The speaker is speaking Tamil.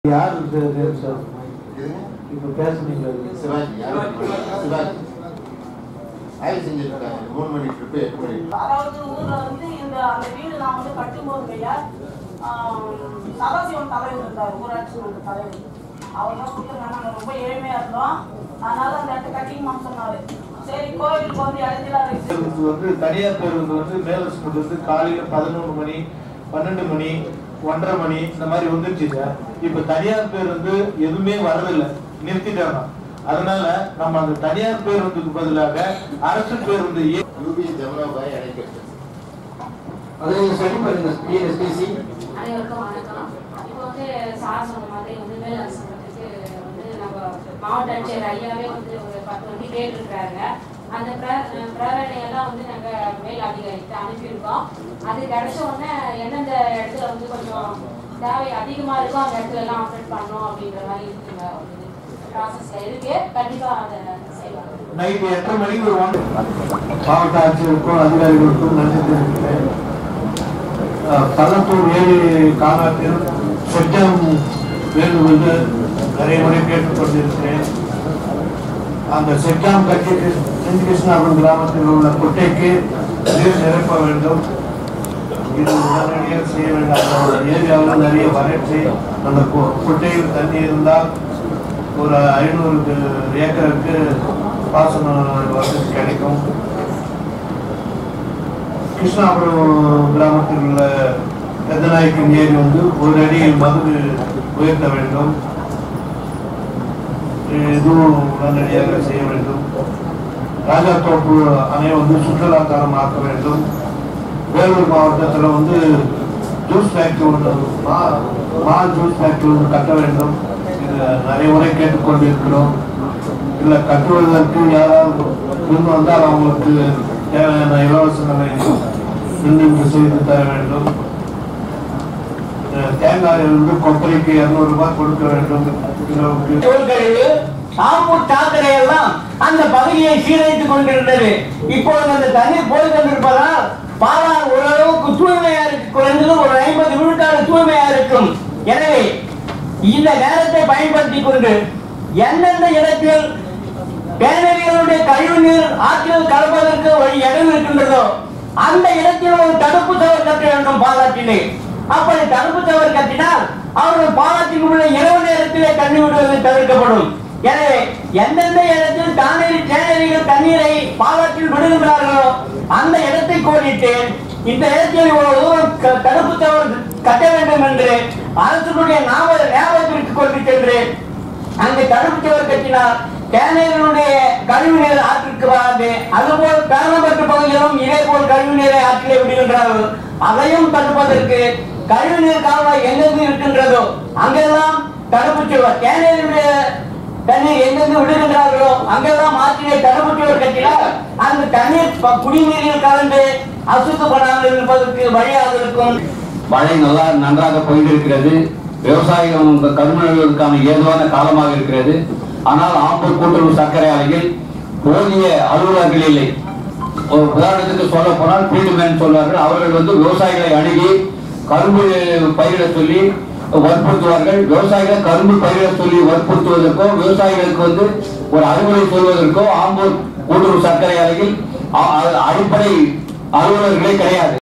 யார் இது- இது சார் இதுங்க இப்ப பேசுனீங்களா சிவாஜி யாரு? சிவாஜி ஆய்வு செஞ்சிருக்காங்க மூணு மணி ட்ரிப்பு எட்டு மணி அதாவது ஊர்ல வந்து இந்த அந்த வீடு நான் வந்து கட்டும்போது ஐயா ஆம், சதாசிவன் தலைவர் இருந்தார் ஊராட்சி மன்ற தலைவர் அவர் தான் கொடுத்துருக்காங்க நாங்கள் ரொம்ப ஏழ்மையா இருந்தோம் அதனால அந்த இடத்த கட்டிங்கம்மான்னு சொன்னாரு சரி கோவிலுக்கு வந்து இடத்துல இருக்கு பேருந்து வந்து தனியார் பேருந்து வந்து மேலஸ்பூட் வந்து காலையில பதினொன்று மணி பன்னெண்டு மணி ஒன்றரை மணி இந்த மாதிரி வந்துருச்சுங்க இப்ப தனியார் பேருந்து எதுவுமே வரதில்லை நிறுத்திட்டாங்க அதனால நம்ம அந்த தனியார் பேருந்துக்கு பதிலாக அரசு பேருந்து ஏ- யூபி ஜமுனாபாய் அணைக்கட்டு அதை நீங்க சரி பண்ணுங்க டிஎன்எஸ்டிசி அனைவருக்கும் வணக்கம் இப்போ வந்து சார் சொன்ன மாதிரி வந்து மேல் அரசாங்கத்துக்கு வந்து நம்ம மாவட்ட ஆட்சியர் ஐயாவே வந்து ஒரு பத்து வண்டி கேட்டிருக்கிறாங்க அந்த பிர- பிரேரணையெல்லாம் வந்து நாங்கள் மேல் அதிகாரிகிட்ட அனுப்பியிருக்கோம் அது கிடைச்ச உடனே எந்தெந்த இடத்துல வந்து கொஞ்சம் தேவை அதிகமாக இருக்கோ அந்த இடத்துல எல்லாம் ஆப்ரேட் பண்ணணும் அப்படின்ற மாதிரி இருக்குங்க ப்ராசஸில் இருக்கு கண்டிப்பாக அதை செய்வாங்க நைட்டு எட்டரை மணிக்கு ஒரு ஒன் மாவட்ட ஆட்சியருக்கும் அதிகாரிகளுக்கும் நன்றி தெரிவிக்கிறேன் அஹ், பள்ளத்தூர் ஏரி காலாத்தில் சொச்சம் வேண்டும் என்று நிறைய முறை கேட்டுக்கொண்டிருக்கிறேன் அந்த செக்காம் கட்சி செஞ்சி கிருஷ்ணாபுரம் கிராமத்தில் உள்ள குட்டைக்கு நீர் நிரப்ப வேண்டும் இது உடனடியாக செய்ய வேண்டும் அந்த ஏரியாவில் நிறைய வறட்சி அந்த கு- குட்டையில் தண்ணி இருந்தால் ஒரு ஐநூறு ஏக்கருக்கு பாசன வசதி கிடைக்கும் கிருஷ்ணாபுரம் கிராமத்தில் உள்ள பெத்தநாயக்கன் ஏரி வந்து ஒரு அடியில் மது உயர்த்த வேண்டும் இதுவும் உடனடியாக செய்ய வேண்டும் ராஜாத்தோப்பு அணை வந்து சுற்றுலா தரம் ஆக்க வேண்டும் வேலூர் மாவட்டத்தில் வந்து ஜூஸ் ஃபேக்டரி ஒன்று மா மா ஜூஸ் ஃபேக்டரி ஒன்று கட்ட வேண்டும் இது நிறைய முறை கேட்டுக்கொண்டிருக்கிறோம் இல்லை கட்டுவதற்கு யாராவது முன் வந்தால் அவங்களுக்கு தேவையான இலவசங்களை முன்னின்று செய்து தர வேண்டும் அஹ் தேங்காயிலிருந்து கொப்பரைக்கு இருநூறு ரூபாய் கொடுக்க வேண்டும் கிலோவுக்கு தோல்கழிவு ஆம்பூர் சாக்கடை எல்லாம் அந்த பகுதியை சீரழித்துக் கொண்டிருந்தது இப்பொழுது அந்த தண்ணீர் போய் கொண்டிருப்பதால் பாலார் ஓரளவுக்கு தூய்மையா இருக்கு குறைந்தது ஒரு ஐம்பது விழுக்காடு தூய்மையா இருக்கும் எனவே இந்த நேரத்தை பயன்படுத்திக் கொண்டு எந்தெந்த இடத்தில் பேனரிகளுடைய கழிவு நீர் ஆற்றில் கலப்பதற்கு வழி இடம் இருக்கின்றதோ அந்த இடத்தில் ஒரு தடுப்பு சுவர் கட்ட வேண்டும் பாலாற்றிலே அப்படி தடுப்பு சுவர் கட்டினால் அவர்கள் பாலாற்றில் உள்ள இரவு நேரத்திலே தண்ணி விடுவது தவிர்க்கப்படும் எனவே எந்தெந்த இடத்தில் தானேரி தேனரிகள் தண்ணீரை பாலாற்றில் விடுகின்றார்களோ அந்த இடத்தை கோடிட்டு இந்த இடத்தில் இவ்வளவு தூரம் க- தடுப்பு சுவர் கட்ட வேண்டும் என்று அரசுடைய நாம ஞாபகத்திற்கு கொண்டு சென்று அங்கு தடுப்பு சுவர் கட்டினார் தேனீருடைய கழிவு நீர் ஆற்றிற்கு வராது அதுபோல் பேரணப்பட்டு பகுதியிலும் இதே போல் கழிவு நீரை ஆற்றிலே விடுகின்றார்கள் அதையும் தடுப்பதற்கு கழிவு நீர் கால்வாய் எங்கெங்கு இருக்கின்றதோ அங்கெல்லாம் தடுப்பு சுவர் தேனீருடைய தண்ணீர் எங்கெங்கு விடுகின்றார்களோ அங்கெல்லாம் ஆற்றிலே தடுப்பு சுவர் கட்டினால் அந்த தண்ணீர் ப- குடிநீரில் கலந்து அசுத்தப்படாமல் இருப்பதற்கு வழியாக இருக்கும் மழை நல்லா நன்றாக பொய்ந்திருக்கிறது விவசாயிகள் கருமணர்களுக்கான ஏதுவான காலமாக இருக்கிறது ஆனால் ஆம்பூர் கூட்டுறவு சர்க்கரை ஆலையில் போதிய அலுவலர்கள் இல்லை ஒரு உதாரணத்துக்கு சொல்ல போனால் ஃபீல்டுமேன் சொல்வார்கள் அவர்கள் வந்து விவசாயிகளை அணுகி கரும்பு பயிரிட சொல்லி வற்புறுத்துவார்கள் விவசாயிகள் கரும்பு பயிரிட சொல்லி வற்புறுத்துவதற்கோ விவசாயிகளுக்கு வந்து ஒரு அறிவுரை சொல்வதற்கோ ஆம்பூர் கூட்டுறவு சர்க்கரை ஆலையில் அ- அ- அடிப்படை அலுவலர்களே கிடையாது